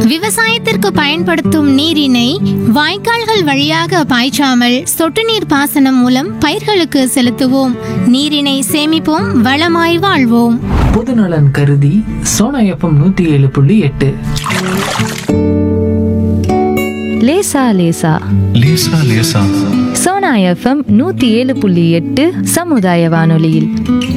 விவசாயத்திற்கு பயன்படுத்தும் நீரினை வாய்க்கால்கள் வழியாக பாய்ச்சாமல் சொட்டு நீர் பாசனம் மூலம் பயிர்களுக்கு செலுத்துவோம் நீரினை சேமிப்போம் வளமாய் வாழ்வோம் பொதுநலன் கருதி சோனா எஃப்எம் நூத்தி ஏழு புள்ளி எட்டு லேசா லேசா லேசா லேசா சோனா எஃப்எம் நூத்தி ஏழு புள்ளி எட்டு சமுதாய வானொலியில்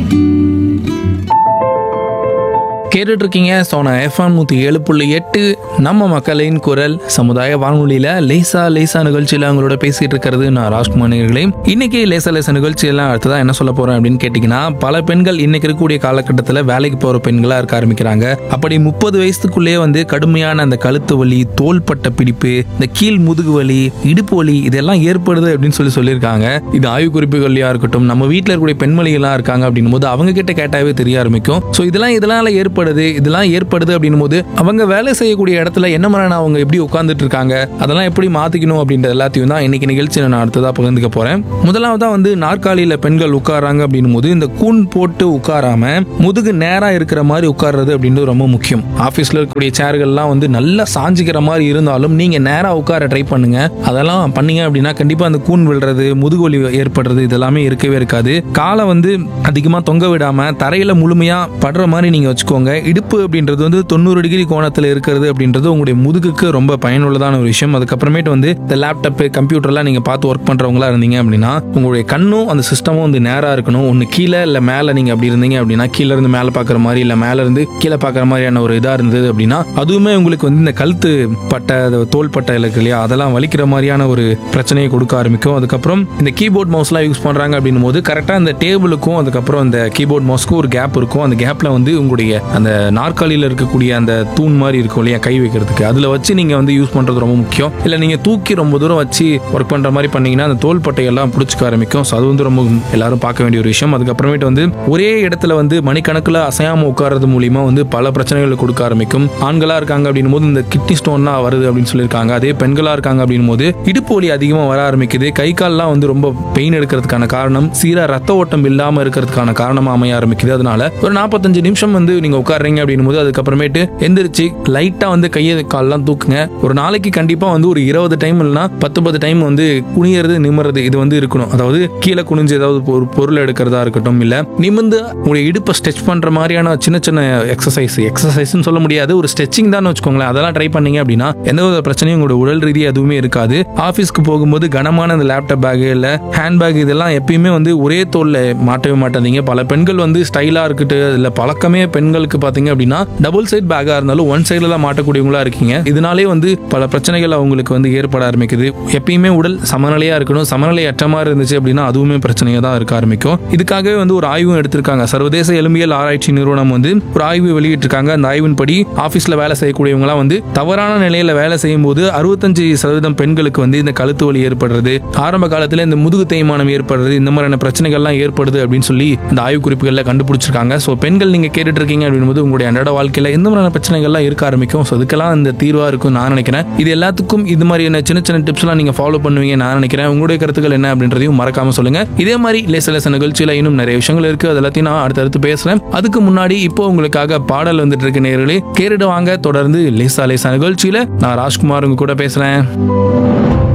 கேட்டுட்டு இருக்கீங்க சோனா எஃப்எம் நூற்றி ஏழு புள்ளி எட்டு நம்ம மக்களின் குரல் சமுதாய வானொலியில் லேசா லேசா நிகழ்ச்சியில் அவங்களோட பேசிட்டு இருக்கிறது நான் ராஜ்குமார் நேயர்களே இன்னைக்கு லேசா லேசா நிகழ்ச்சியெல்லாம் அடுத்ததா என்ன சொல்ல போறேன் அப்படின்னு கேட்டிங்கன்னா பல பெண்கள் இன்னைக்கு இருக்கக்கூடிய காலகட்டத்தில் வேலைக்கு போகிற பெண்களாக இருக்க ஆரம்பிக்கிறாங்க அப்படி முப்பது வயசுக்குள்ளேயே வந்து கடுமையான அந்த கழுத்து வலி தோள்பட்ட பிடிப்பு இந்த கீழ் முதுகு வலி இடுப்பு வலி இதெல்லாம் ஏற்படுது அப்படின்னு சொல்லி சொல்லியிருக்காங்க இது ஆய்வு குறிப்புகள்லையா இருக்கட்டும் நம்ம வீட்டில் இருக்கக்கூடிய பெண்மணிகளாக இருக்காங்க அப்படின்னும் போது அவங்க கிட்ட கேட்டாவே தெரிய ஆரம்பிக்கும் ஸோ இதெல்லாம் இதனால ஏற்படுது இதெல்லாம் ஏற்படுது அப்படின்னும் போது அவங்க வேலை செய்யக்கூடிய இடத்துல என்ன மாதிரியான அவங்க எப்படி உட்கார்ந்துட்டு இருக்காங்க அதெல்லாம் எப்படி மாத்திக்கணும் அப்படின்ற எல்லாத்தையும் தான் இன்னைக்கு நிகழ்ச்சியில் நான் அடுத்ததாக பகிர்ந்துக்க போறேன் முதலாவதா வந்து நாற்காலியில பெண்கள் உட்காராங்க அப்படின்னும் போது இந்த கூன் போட்டு உட்காராம முதுகு நேரா இருக்கிற மாதிரி உட்கார்றது அப்படின்றது ரொம்ப முக்கியம் ஆஃபீஸ்ல இருக்கக்கூடிய சேர்கள்லாம் வந்து நல்லா சாஞ்சிக்கிற மாதிரி இருந்தாலும் நீங்க நேரா உட்கார ட்ரை பண்ணுங்க அதெல்லாம் பண்ணீங்க அப்படின்னா கண்டிப்பா அந்த கூன் விழுறது முதுகு வலி ஏற்படுறது இதெல்லாமே இருக்கவே இருக்காது காலை வந்து அதிகமா தொங்க விடாம தரையில முழுமையா படுற மாதிரி நீங்க வச்சுக்கோங்க இடுப்பு அப்படின்றது வந்து தொண்ணூறு டிகிரி கோணத்துல இருக்கிறது அப்படின்றது உங்களுடைய முதுகுக்கு ரொம்ப பயனுள்ளதான ஒரு விஷயம் அதுக்கப்புறமேட்டு வந்து இந்த லேப்டாப் கம்ப்யூட்டர்லாம் நீங்க பார்த்து ஒர்க் பண்றவங்களா இருந்தீங்க அப்படின்னா உங்களுடைய கண்ணும் அந்த சிஸ்டமும் வந்து நேரா இருக்கணும் ஒன்னு கீழே இல்ல மேல நீங்க அப்படி இருந்தீங்க அப்படின்னா கீழ இருந்து மேல பாக்குற மாதிரி இல்ல மேல இருந்து கீழே பாக்குற மாதிரியான ஒரு இதா இருந்தது அப்படின்னா அதுவுமே உங்களுக்கு வந்து இந்த கழுத்து பட்டை அது தோல் பட்டை இருக்கு இல்லையா அதெல்லாம் வலிக்கிற மாதிரியான ஒரு பிரச்சனையை கொடுக்க ஆரம்பிக்கும் அதுக்கப்புறம் இந்த கீபோர்ட் மவுஸ்லாம் யூஸ் பண்றாங்க அப்படின்னும் போது கரெக்டா இந்த டேபிளுக்கும் அதுக்கப்புறம் அந்த கீபோர்ட் மவுஸ்க்கும் ஒரு கேப் இருக்கும் அந்த கேப்ல வந்து உங்களுடைய அந்த நாற்காலியில இருக்கக்கூடிய அந்த தூண் மாதிரி இருக்கும் இல்லையா கை வைக்கிறதுக்கு அதுல வச்சு நீங்க வந்து யூஸ் பண்றது ரொம்ப முக்கியம் இல்ல நீங்க தூக்கி ரொம்ப தூரம் வச்சு ஒர்க் பண்ற மாதிரி பண்ணீங்கன்னா அந்த தோல் பட்டையெல்லாம் பிடிச்சிக்க ஆரம்பிக்கும் ஸோ அது வந்து ரொம்ப எல்லாரும் பார்க்க வேண்டிய ஒரு விஷயம் அதுக்கப்புறமேட்டு வந்து ஒரே இடத்துல வந்து மணிக்கணக்கில் அசையாம உட்கார்றது மூலியமா வந்து பல பிரச்சனைகளை கொடுக்க ஆரம்பிக்கும் ஆண்களா இருக்காங்க அப்படின்னும் போது இந்த கிட்னி ஸ்டோன்லாம் வருது அப்படின்னு சொல்லியிருக்காங்க அதே பெண்களா இருக்காங்க அப்படின்னும் போது இடுப்பு வலி அதிகமாக வர ஆரம்பிக்குது கை கால்லாம் வந்து ரொம்ப பெயின் எடுக்கிறதுக்கான காரணம் சீரா ரத்த ஓட்டம் இல்லாம இருக்கிறதுக்கான காரணமா அமைய ஆரம்பிக்குது அதனால ஒரு நாற்பத்தஞ்சு நிமிஷம் வந்து நீங்க உட்காடுறீங்க அப்படின்னும் போது அதுக்கப்புறமேட்டு எந்திரிச்சு லைட்டா வந்து கையை கால்லாம் தூக்குங்க ஒரு நாளைக்கு கண்டிப்பா வந்து ஒரு இருபது டைம் இல்லைன்னா பத்து பத்து டைம் வந்து குனியறது நிமிறது இது வந்து இருக்கணும் அதாவது கீழே குனிஞ்சு ஏதாவது ஒரு பொருள் எடுக்கிறதா இருக்கட்டும் இல்ல நிமிந்து உங்களுடைய இடுப்பை ஸ்ட்ரெச் பண்ற மாதிரியான சின்ன சின்ன எக்ஸசைஸ் எக்ஸசைஸ்னு சொல்ல முடியாது ஒரு ஸ்ட்ரெச்சிங் தான் வச்சுக்கோங்களேன் அதெல்லாம் ட்ரை பண்ணீங்க அப்படின்னா எந்த ஒரு பிரச்சனையும் உங்களோட உடல் ரீதியாக எதுவுமே இருக்காது ஆஃபீஸ்க்கு போகும்போது கனமான அந்த லேப்டாப் பேக் இல்ல ஹேண்ட் பேக் இதெல்லாம் எப்பயுமே வந்து ஒரே தோல்ல மாட்டவே மாட்டாதீங்க பல பெண்கள் வந்து ஸ்டைலா இருக்கட்டு இல்ல பழக்கமே பெண்களுக்கு பாத்தீங்க அப்படின்னா டபுள் சைட் பேக்கா இருந்தாலும் ஒன் சைடுல தான் மாட்டக்கூடியவங்களா இருக்கீங்க இதனாலே வந்து பல பிரச்சனைகள் அவங்களுக்கு வந்து ஏற்பட ஆரம்பிக்குது எப்பயுமே உடல் சமநிலையா இருக்கணும் சமநிலை அற்ற மாதிரி இருந்துச்சு அப்படின்னா அதுவுமே பிரச்சனையா தான் இருக்க ஆரம்பிக்கும் இதுக்காகவே வந்து ஒரு ஆய்வும் எடுத்திருக்காங்க சர்வதேச எலும்பியல் ஆராய்ச்சி நிறுவனம் வந்து ஒரு ஆய்வு வெளியிட்டிருக்காங்க அந்த ஆய்வின்படி ஆபீஸ்ல வேலை செய்யக்கூடியவங்களாம் வந்து தவறான நிலையில வேலை செய்யும் போது அறுபத்தஞ்சு சதவீதம் பெண்களுக்கு வந்து இந்த கழுத்து வலி ஏற்படுறது ஆரம்ப காலத்துல இந்த முதுகு தேய்மானம் ஏற்படுறது இந்த மாதிரியான பிரச்சனைகள்லாம் ஏற்படுது அப்படின்னு சொல்லி இந்த ஆய்வு குறிப்புகள்ல கண்டுபிடிச்சிருக்காங்க ஸோ பெண்கள் நீங்க கேட்டுட்டு இருக்கீங்க அப்படின்போது உங்களுடைய அன்றாட வாழ்க்கையில இந்த மாதிரியான பிரச்சனைகள்லாம் இருக்க ஆரம்பிக்கும் ஸோ அதுக்கெல்லாம் இந்த தீர்வா இருக்கும் நான் நினைக்கிறேன் இது எல்லாத்துக்கும் இது மாதிரியான சின்ன சின்ன டிப்ஸ்லாம் நீங்க ஃபாலோ பண்ணுவீங்க நான் நினைக்கிறேன் உங்களுடைய கருத்துக்கள் என்ன அப்படின்றதையும் மறக்காம சொல்லுங்க இதே மாதிரி லேச லேச நிகழ்ச்சியில இன்னும் நிறைய விஷயங்கள் இருக்கு அது எல்லாத்தையும் நான் அடுத்தடுத்து பேசுறேன் அதுக்கு முன்னாடி இப்போ உங்களுக்காக பாடல் வந்துட்டு இருக்கு நேர்களே கேட்டுட்டு வாங்க தொடர்ந்து லேசா லேசா நிகழ்ச்சியில நான் ராஜ்குமார் உங்க கூட பேசுறேன்